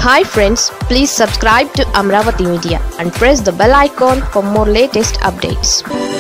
hi friends please subscribe to Amaravati media and press the bell icon for more latest updates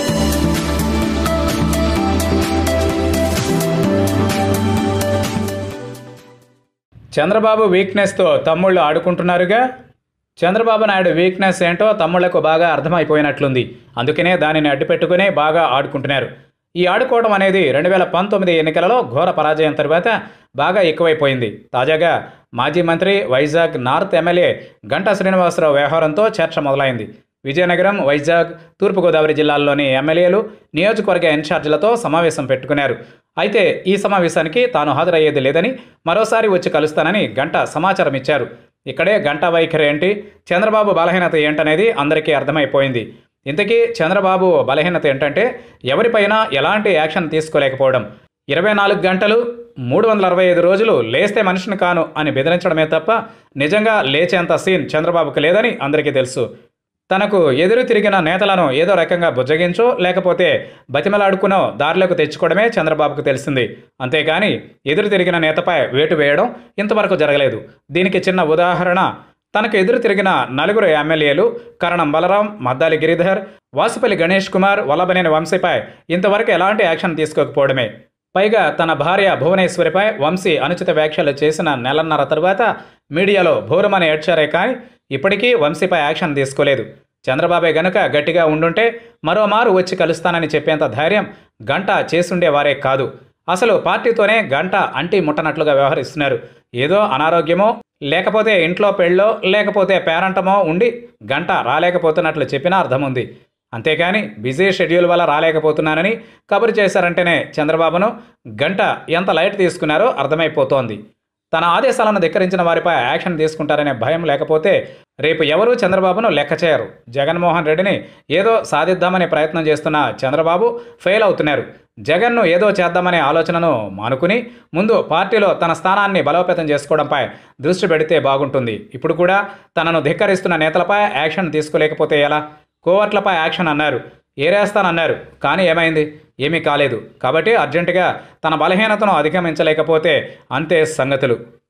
Chandrababu వీక్నెస్తో తమ్ముళ్ళు ఆడుకుంటున్నారుగా Chandrababu Naidu weakness ఏంటో తమ్ముళ్లకు బాగా అర్థమైపోయినట్లుంది అందుకనే దానిని అడ్డుపెట్టుకునే బాగా ఆడుకుంటున్నారు ఈ ఆడుకోవడం అనేది రెండు వేల పంతొమ్మిది ఎన్నికలలో ఘోర పరాజయం తర్వాత బాగా ఎక్కువైపోయింది తాజాగా మాజీ మంత్రి వైజాగ్ నార్త్ ఎమ్మెల్యే గంటా శ్రీనివాసరావు వ్యవహారంతో చర్చ మొదలైంది విజయనగరం వైజాగ్ తూర్పుగోదావరి జిల్లాల్లోని ఎమ్మెల్యేలు నియోజకవర్గ ఇన్ఛార్జీలతో సమావేశం పెట్టుకున్నారు అయితే ఈ సమావేశానికి తాను హాజరయ్యేది లేదని మరోసారి వచ్చి కలుస్తానని గంట సమాచారం ఇచ్చారు ఇక్కడే గంటా వైఖరి ఏంటి చంద్రబాబు బలహీనత ఏంటనేది అందరికీ అర్థమైపోయింది ఇంతకీ చంద్రబాబు బలహీనత ఏంటంటే ఎవరిపైనా ఎలాంటి యాక్షన్ తీసుకోలేకపోవడం ఇరవై నాలుగు గంటలు మూడు వందల అరవై ఐదు రోజులు లేస్తే మనిషిని కాను అని బెదిరించడమే తప్ప నిజంగా లేచేంత సీన్ చంద్రబాబుకు లేదని అందరికీ తెలుసు తనకు ఎదురు తిరిగిన నేతలను ఏదో రకంగా బుజ్జగించో లేకపోతే బతిమలాడుకునో దారిలోకి తెచ్చుకోవడమే చంద్రబాబుకు తెలిసింది అంతేగాని ఎదురు తిరిగిన నేతపై వేటు వేయడం ఇంతవరకు జరగలేదు దీనికి చిన్న ఉదాహరణ తనకు ఎదురు తిరిగిన నలుగురు ఎమ్మెల్యేలు కరణం బలరాం మద్దాలి గిరిధర్ వాసుపల్లి గణేష్ కుమార్ వల్లభనేని వంశీపై ఇంతవరకు ఎలాంటి యాక్షన్ తీసుకోకపోవడమే పైగా తన భార్య భువనేశ్వరిపై వంశీ అనుచిత వ్యాఖ్యలు చేసిన నెలన్నర తరువాత మీడియాలో భోరమని ఏడ్చారే కానీ ఇప్పటికీ వంశీపై యాక్షన్ తీసుకోలేదు చంద్రబాబే గనుక గట్టిగా ఉండుంటే మరోమారు వచ్చి కలుస్తానని చెప్పేంత ధైర్యం గంట చేసుండేవారే కాదు అసలు పార్టీతోనే గంట అంటి ముట్టనట్లుగా వ్యవహరిస్తున్నారు ఏదో అనారోగ్యమో లేకపోతే ఇంట్లో పెళ్ళో లేకపోతే పేరంటమో ఉండి గంట రాలేకపోతున్నట్లు చెప్పినా అర్థం ఉంది అంతేకాని బిజీ షెడ్యూల్ వల్ల రాలేకపోతున్నానని కబురు చేశారంటేనే చంద్రబాబును గంట ఎంత లైట్ తీసుకున్నారో అర్థమైపోతోంది తన ఆదేశాలను ధిక్కరించిన వారిపై యాక్షన్ తీసుకుంటారనే భయం లేకపోతే రేపు ఎవరూ చంద్రబాబును లెక్క చేయరు జగన్మోహన్ రెడ్డిని ఏదో సాధిద్దామనే ప్రయత్నం చేస్తున్న చంద్రబాబు ఫెయిల్ అవుతున్నారు జగన్ను ఏదో చేద్దామనే ఆలోచనను మానుకుని ముందు పార్టీలో తన స్థానాన్ని బలోపేతం చేసుకోవడంపై దృష్టి పెడితే బాగుంటుంది ఇప్పుడు కూడా తనను ధిక్కరిస్తున్న నేతలపై యాక్షన్ తీసుకోలేకపోతే ఎలా కోవర్ట్లపై యాక్షన్ అన్నారు ఏరేస్తానన్నారు కానీ ఏమైంది ఏమీ కాలేదు కాబట్టి అర్జెంటుగా తన బలహీనతను అధిగమించలేకపోతే అంతే సంగతులు